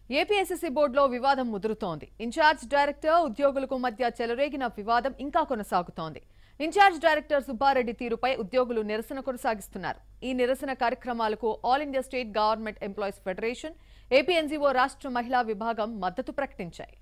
APSSC బోర్డులో వివాదం ముదురుతోంది incharge director ఉద్యోగులకు మధ్య చెలరేగిన వివాదం ఇంకా కొనసాగుతోంది ఇన్ఛార్జ్ డైరెక్టర్ సుబ్బారెడ్డి తీరుపై ఉద్యోగులు నిరసన కొనసాగిస్తున్నారు ఈ నిరసన కార్యక్రమాలకు all India state government employees federation APNGO రాష్ట్ర మహిళా విభాగం మద్దతు ప్రకటించాయి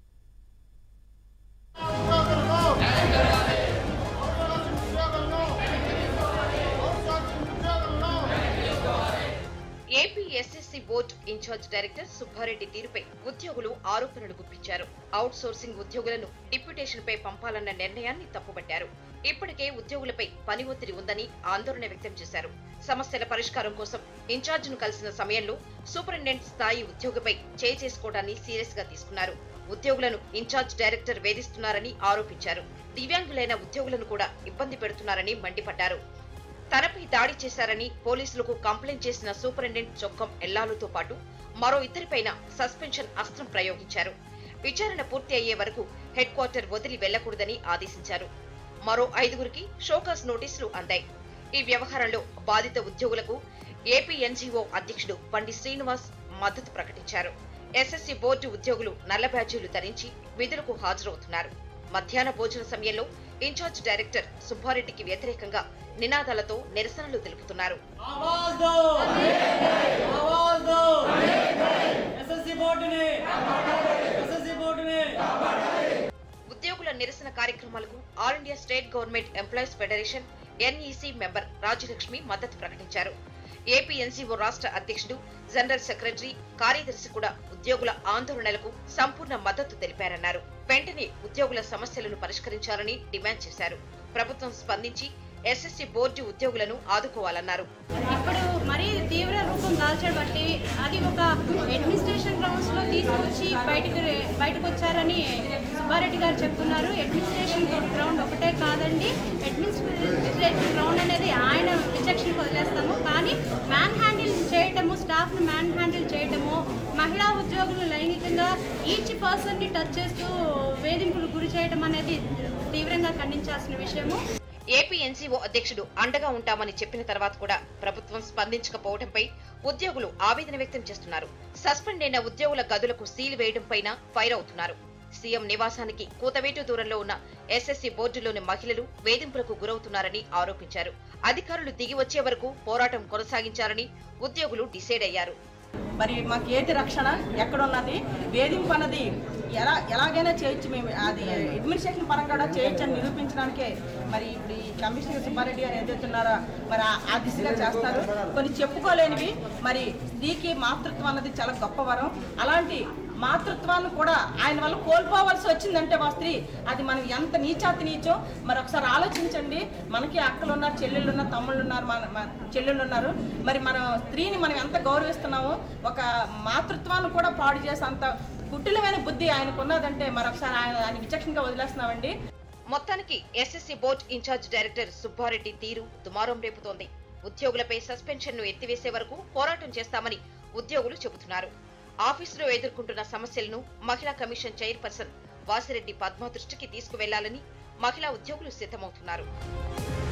AP SSC board incharge director Subba Reddy తీరుపై ఉద్యోగులు ఆరోపణలు గుప్పించారు అవుట్ సోర్సింగ్ ఉద్యోగులను డిప్యుటేషన్ పై పంపాలన్న నిర్ణయాన్ని తప్పుపట్టారు ఇప్పటికే ఉద్యోగులపై పని ఒత్తిడి ఉందని ఆందోళన వ్యక్తం చేశారు సమస్యల పరిష్కారం కోసం ఇన్ఛార్జిను కలిసిన సమయంలో సూపరింటెండెంట్ స్థాయి ఉద్యోగిపై చేయి చేసుకోవడాన్ని సీరియస్ గా తీసుకున్నారు ఉద్యోగులను ఇన్ఛార్జ్ డైరెక్టర్ వేధిస్తున్నారని ఆరోపించారు దివ్యాంగులైన ఉద్యోగులను కూడా ఇబ్బంది పెడుతున్నారని మండిపడ్డారు తనపై దాడి చేశారని పోలీసులకు కంప్లైంట్ చేసిన సూపరింటెండెంట్ చొక్కం ఎల్లాలుతో పాటు మరో ఇద్దరిపైన సస్పెన్షన్ అస్త్రం ప్రయోగించారు విచారణ పూర్తి అయ్యే వరకు హెడ్ క్వార్టర్ వదిలి వెళ్లకూడదని ఆదేశించారు మరో ఐదుగురికి షోకాస్ నోటీసులు అందాయి ఈ వ్యవహారంలో బాధిత ఉద్యోగులకు ఏపీ ఎన్జీఓ అధ్యక్షుడు బండి శ్రీనివాస్ మద్దతు ప్రకటించారు ఎస్ఎస్సీ బోర్డు ఉద్యోగులు నల్ల బ్యాడ్జీలు ధరించి విధులకు హాజరవుతున్నారు మధ్యాహ్న భోజన సమయంలో ఇన్ఛార్జ్ డైరెక్టర్ సుబ్బారెడ్డికి వ్యతిరేకంగా నినాదాలతో నిరసనలు తెలుపుతున్నారు आवाज दो आवाज दो एसएससी बोर्ड ने एसएससी बोर्ड ने ఉద్యోగుల నిరసన కార్యక్రమాలకు all India state government employees federation NEC member Rajyalakshmi మద్దతు ప్రకటించారు ఏపీ ఎన్సీఓ రాష్ట్ర అధ్యక్షుడు జనరల్ సెక్రటరీ కార్యదర్శి కూడా ఉద్యోగుల ఆందోళనలకు సంపూర్ణ మద్దతు తెలిపారన్నారు వెంటనే ఉద్యోగుల సమస్యలను పరిష్కరించాలని డిమాండ్ చేశారు ప్రభుత్వం స్పందించి ఎస్ఎస్సీ బోర్డు ఉద్యోగులను ఆదుకోవాలన్నారు ఇప్పుడు మరీ తీవ్ర రూపం దాల్చబట్టి అది ఒక అడ్మినిస్ట్రేషన్ గ్రౌండ్స్ లో తీసుకొచ్చి బయటకు బయటకు వచ్చారని సుబ్బారెడ్డి గారు చెప్తున్నారు అడ్మినిస్ట్రేషన్ గ్రౌండ్ ఒకటే కాదండి అడ్మినిస్ట్రేషన్ గ్రౌండ్ అనేది ఆయన రిజెక్షన్ వదిలేస్తాము కానీ మ్యాన్ హ్యాండిల్ చేయటము స్టాఫ్ ని మ్యాన్ హ్యాండిల్ చేయటము మహిళా ఉద్యోగులు లైంగికంగా ఈచ్ పర్సన్ ని టచ్ చేస్తూ వేధింపులు గురి చేయడం అనేది తీవ్రంగా ఖండించాల్సిన విషయము ఏపీ ఎన్సీఓ అధ్యక్షుడు అండగా ఉంటామని చెప్పిన తర్వాత కూడా ప్రభుత్వం స్పందించకపోవడంపై ఉద్యోగులు ఆవేదన వ్యక్తం చేస్తున్నారు సస్పెండ్ అయిన ఉద్యోగుల గదులకు సీల్ వేయడంపైన ఫైర్ అవుతున్నారు సీఎం నివాసానికి కూతవేటు దూరంలో ఉన్న ఎస్ఎస్సీ బోర్డులోని మహిళలు వేధింపులకు గురవుతున్నారని ఆరోపించారు అధికారులు దిగి వచ్చే వరకు పోరాటం కొనసాగించాలని ఉద్యోగులు డిసైడ్ అయ్యారు మరి మాకు ఏటి రక్షణ ఎక్కడున్నది వేధింపు అన్నది ఎలా ఎలాగైనా చేయొచ్చు మేము అది అడ్మినిస్ట్రేషన్ పరంగా కూడా చేయొచ్చు అని నిరూపించడానికే మరి ఇప్పుడు ఈ కమిషనర్ సుబ్బారెడ్డి గారు ఏదైతే ఉన్నారో మరి ఆ- ఆ దిశగా చేస్తారు కొన్ని చెప్పుకోలేనివి మరి స్త్రీకి మాతృత్వం అన్నది చాలా గొప్ప వరం అలాంటి మాతృత్వాన్ని కూడా ఆయన వల్ల కోల్పోవలసి వచ్చిందంటే మా స్త్రీ అది మనం ఎంత నీచాతి నీచో మరి ఒకసారి ఆలోచించండి మనకి అక్కలు ఉన్నారు చెల్లెళ్ళు ఉన్నారు తమ్ముళ్ళు ఉన్నారు మన మన చెల్లెళ్ళు ఉన్నారు మరి మన స్త్రీని మనం ఎంత గౌరవిస్తున్నామో ఒక మాతృత్వాన్ని కూడా పాడు చేసే అంత కుటిలమైన బుద్ధి ఆయనకు ఉన్నదంటే మరొకసారి ఆయన ఆయన విచక్షణగా వదిలేస్తున్నామండి మొత్తానికి SSC board incharge director Subba Reddy తీరు దుమారం రేపుతోంది ఉద్యోగులపై సస్పెన్షన్ ను ఎత్తివేసే వరకు పోరాటం చేస్తామని ఉద్యోగులు చెబుతున్నారు ఆఫీసులో ఎదుర్కొంటున్న సమస్యలను మహిళా కమిషన్ చైర్పర్సన్ వాసిరెడ్డి పద్మ దృష్టికి తీసుకువెళ్లాలని మహిళా ఉద్యోగులు సిద్ధమవుతున్నారు